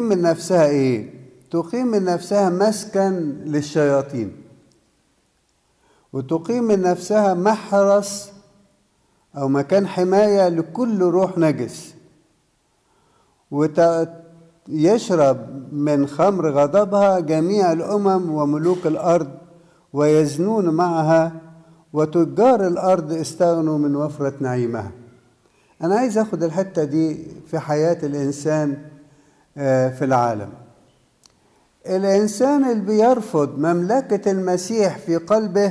من نفسها ايه تقيم من نفسها مسكن للشياطين وتقيم من نفسها محرس او مكان حمايه لكل روح نجس ويشرب من خمر غضبها جميع الامم وملوك الارض ويزنون معها وتجار الارض استغنوا من وفره نعيمها انا عايز اخد الحته دي في حياه الانسان في العالم الانسان اللي بيرفض مملكه المسيح في قلبه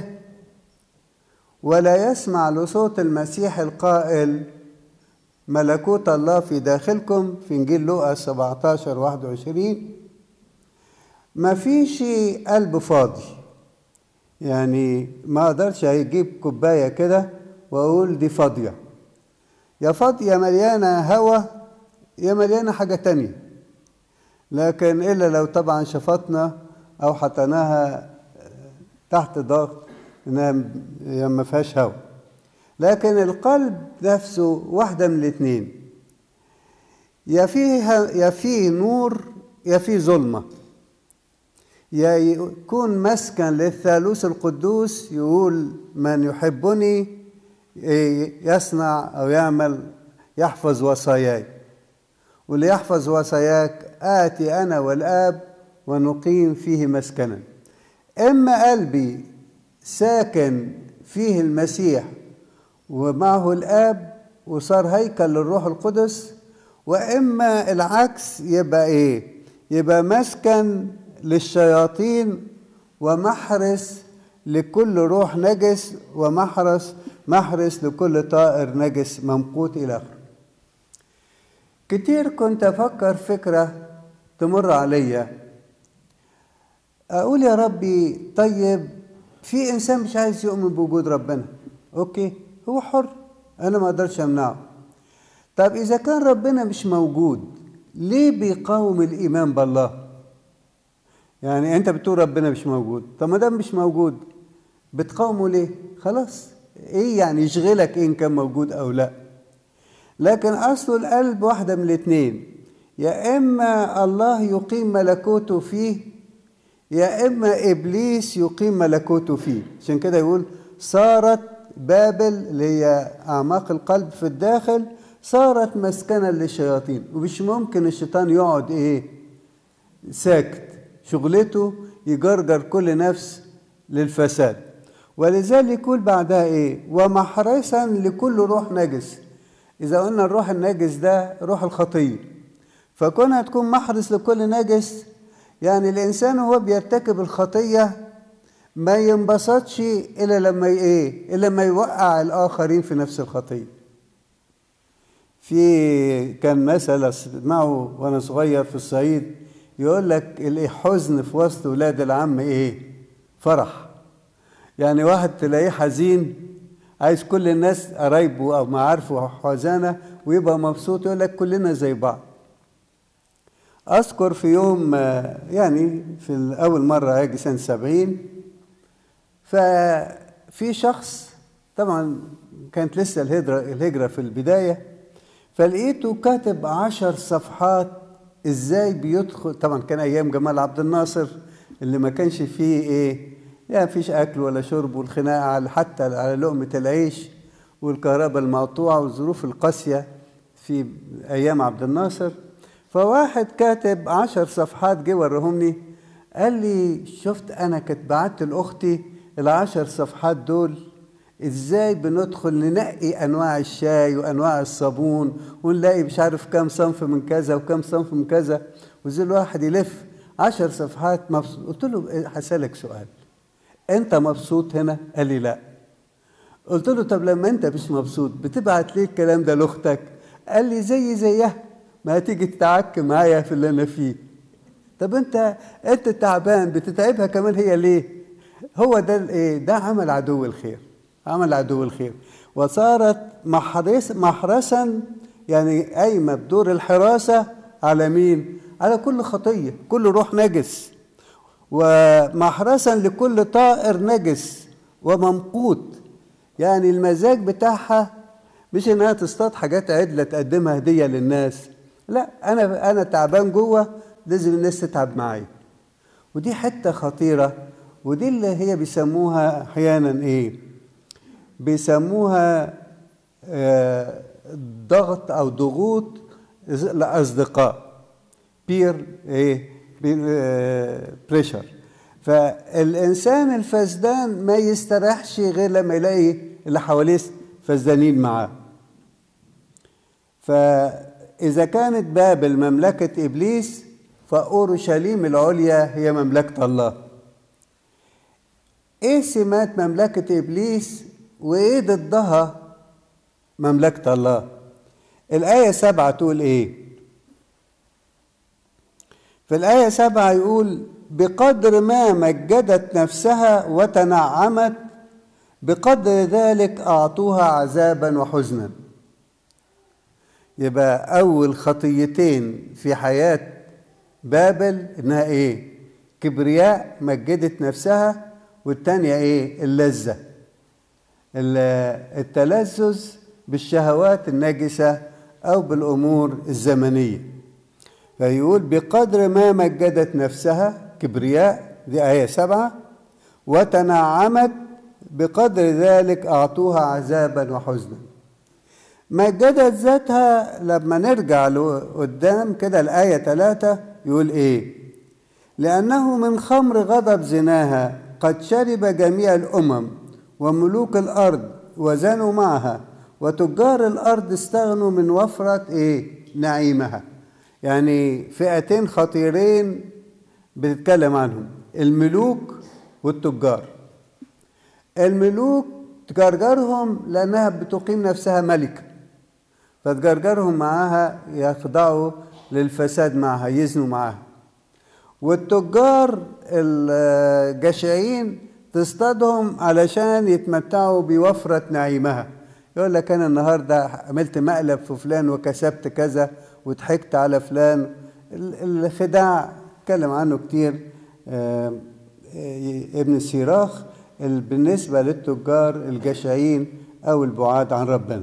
ولا يسمع لصوت المسيح القائل ملكوت الله في داخلكم في انجيل لوقا 17 21 ما فيش قلب فاضي يعني ما اقدرش اجيب كوبايه كده واقول دي فاضيه يا فاضيه مليانه هوا يا مليانه حاجه تانية لكن الا لو طبعا شفطنا او حطيناها تحت ضغط انها ما فيهاش هوا لكن القلب نفسه واحدة من الاثنين يا فيه يا فيه نور يا فيه ظلمة يا يكون مسكن للثالوث القدوس يقول من يحبني يصنع أو يعمل يحفظ وصاياي واللي يحفظ وصاياك آتي أنا والآب ونقيم فيه مسكنا إما قلبي ساكن فيه المسيح ومعه الآب وصار هيكل للروح القدس وإما العكس يبقى إيه؟ يبقى مسكن للشياطين ومحرس لكل روح نجس ومحرس محرس لكل طائر نجس ممقوت إلى آخره. كتير كنت أفكر فكرة تمر عليا أقول يا ربي طيب في إنسان مش عايز يؤمن بوجود ربنا أوكي هو حر انا ما اقدرش امنعه طب اذا كان ربنا مش موجود ليه بيقاوم الايمان بالله يعني انت بتقول ربنا مش موجود طب ما دام مش موجود بتقاومه ليه خلاص ايه يعني يشغلك ان كان موجود او لا لكن اصل القلب واحده من الاثنين يا اما الله يقيم ملكوته فيه يا اما ابليس يقيم ملكوته فيه عشان كده يقول صارت بابل اللي هي أعماق القلب في الداخل صارت مسكنا للشياطين ومش ممكن الشيطان يقعد إيه ساكت شغلته يجرجر كل نفس للفساد ولذلك يقول بعدها إيه ومحرسا لكل روح نجس إذا قلنا الروح النجس ده روح الخطية فكونها تكون محرس لكل نجس يعني الإنسان وهو بيرتكب الخطية ما ينبسطش الا لما ايه الا لما يوقع الاخرين في نفس الخطيه في كان مثل اسمعه وانا صغير في الصعيد يقول لك الحزن في وسط ولاد العم ايه فرح يعني واحد تلاقيه حزين عايز كل الناس قرايبه او معارفه حزانه ويبقى مبسوط يقول لك كلنا زي بعض اذكر في يوم يعني في اول مره اجي سنه سبعين ففي شخص طبعا كانت لسه الهجرة, الهجرة في البداية فلقيته كاتب عشر صفحات ازاي بيدخل طبعا كان ايام جمال عبد الناصر اللي ما كانش فيه ايه يعني فيش اكل ولا شرب والخناقه على حتى على لقمه العيش والكهرباء المقطوعه والظروف القاسيه في ايام عبد الناصر فواحد كاتب عشر صفحات جه ورهمني قال لي شفت انا كنت بعت لاختي العشر صفحات دول ازاي بندخل ننقي انواع الشاي وانواع الصابون ونلاقي مش عارف كام صنف من كذا وكام صنف من كذا وزي الواحد يلف عشر صفحات مبسوط قلت له هسألك سؤال انت مبسوط هنا قال لي لا قلت له طب لما انت مش مبسوط بتبعت ليه الكلام ده لاختك قال لي زي زيها ما هتيجي تتعك معايا في اللي انا فيه طب انت انت تعبان بتتعبها كمان هي ليه هو ده الايه ده عمل عدو الخير عمل عدو الخير وصارت محرس محرسا يعني قايمه بدور الحراسه على مين على كل خطيه كل روح نجس ومحرسا لكل طائر نجس وممقوت يعني المزاج بتاعها مش انها تصطاد حاجات عدله تقدمها هديه للناس لا انا انا تعبان جوه لازم الناس تتعب معايا ودي حتة خطيرة ودي اللي هي بيسموها أحيانا إيه بيسموها آه ضغط أو ضغوط الأصدقاء بير إيه بير آه بريشر فالإنسان الفسدان ما يستريحش غير لما يلاقي اللي حواليه فسدانين معاه فإذا كانت بابل مملكة إبليس فأورشليم العليا هي مملكة الله إيه سمات مملكة إبليس وإيه ضدها مملكة الله الآية سبعة تقول إيه في الآية سبعة يقول بقدر ما مجدت نفسها وتنعمت بقدر ذلك أعطوها عذابا وحزنا يبقى أول خطيتين في حياة بابل إنها إيه؟ كبرياء مجدت نفسها والتانية إيه؟ اللذة التلذذ بالشهوات النجسة أو بالأمور الزمنية فيقول بقدر ما مجدت نفسها كبرياء دي آية سبعة وتنعمت بقدر ذلك أعطوها عذابا وحزنا مجدت ذاتها لما نرجع لقدام كده الآية ثلاثة يقول إيه لأنه من خمر غضب زناها قد شرب جميع الأمم وملوك الأرض وزنوا معها وتجار الأرض استغنوا من وفرة إيه نعيمها يعني فئتين خطيرين بتتكلم عنهم الملوك والتجار الملوك تجرجرهم لأنها بتقيم نفسها ملكة فتجرجرهم معاها يخضعوا للفساد معها يزنوا معاها والتجار الجشعين تصطادهم علشان يتمتعوا بوفرة نعيمها يقول لك أنا النهاردة عملت مقلب في فلان وكسبت كذا وضحكت على فلان الخداع اتكلم عنه كتير ابن السيراخ بالنسبة للتجار الجشعين أو البعاد عن ربنا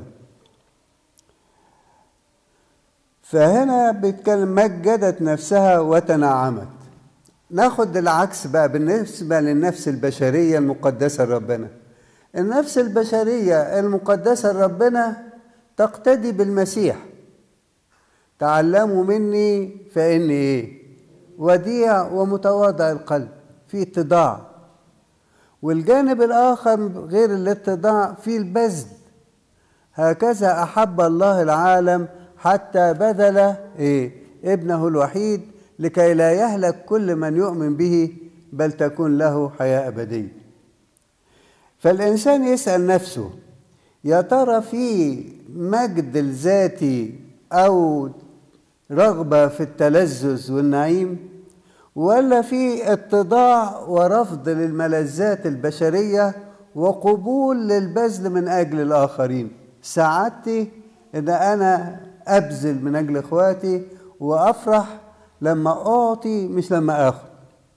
فهنا بيتكلم مجدت نفسها وتنعمت ناخد العكس بقى بالنسبة للنفس البشرية المقدسة لربنا النفس البشرية المقدسة لربنا تقتدي بالمسيح تعلموا مني فإني إيه وديع ومتواضع القلب في اتضاع والجانب الآخر غير الاتضاع في البذل هكذا أحب الله العالم حتى بذل إيه ابنه الوحيد لكي لا يهلك كل من يؤمن به بل تكون له حياة أبدية فالإنسان يسأل نفسه يا ترى في مجد الذاتي أو رغبة في التلذذ والنعيم ولا في اتضاع ورفض للملذات البشرية وقبول للبذل من أجل الآخرين سعادتي إن أنا أبذل من أجل إخواتي وأفرح لما أعطي مش لما آخد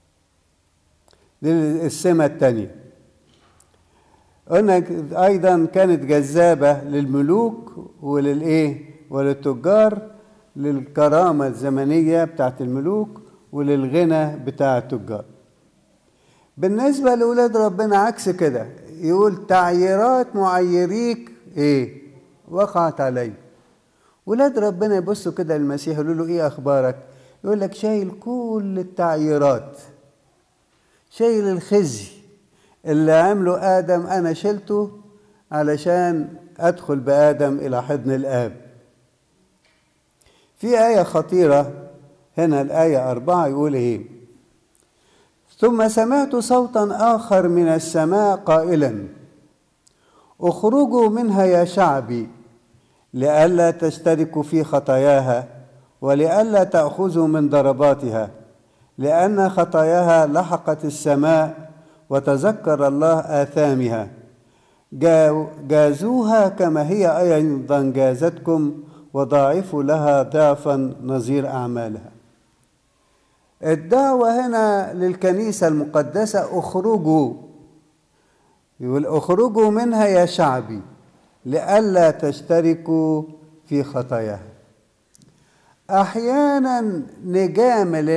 دي السمة التانية قلنا أيضا كانت جذابة للملوك وللإيه وللتجار للكرامة الزمنية بتاعت الملوك وللغنى بتاع التجار بالنسبة لأولاد ربنا عكس كده يقول تعييرات معيريك إيه وقعت علي ولاد ربنا يبصوا كده للمسيح يقولوا له إيه أخبارك يقول لك شايل كل التعييرات شايل الخزي اللي عمله آدم أنا شلته علشان أدخل بآدم إلى حضن الآب في آية خطيرة هنا الآية أربعة يقول إيه ثم سمعت صوتا آخر من السماء قائلا اخرجوا منها يا شعبي لئلا تشتركوا في خطاياها ولئلا تأخذوا من ضرباتها لأن خطاياها لحقت السماء وتذكر الله آثامها جازوها كما هي أيضا جازتكم وضاعفوا لها ضعفا نظير أعمالها الدعوة هنا للكنيسة المقدسة اخرجوا يقول اخرجوا منها يا شعبي لئلا تشتركوا في خطاياها أحيانا نجامل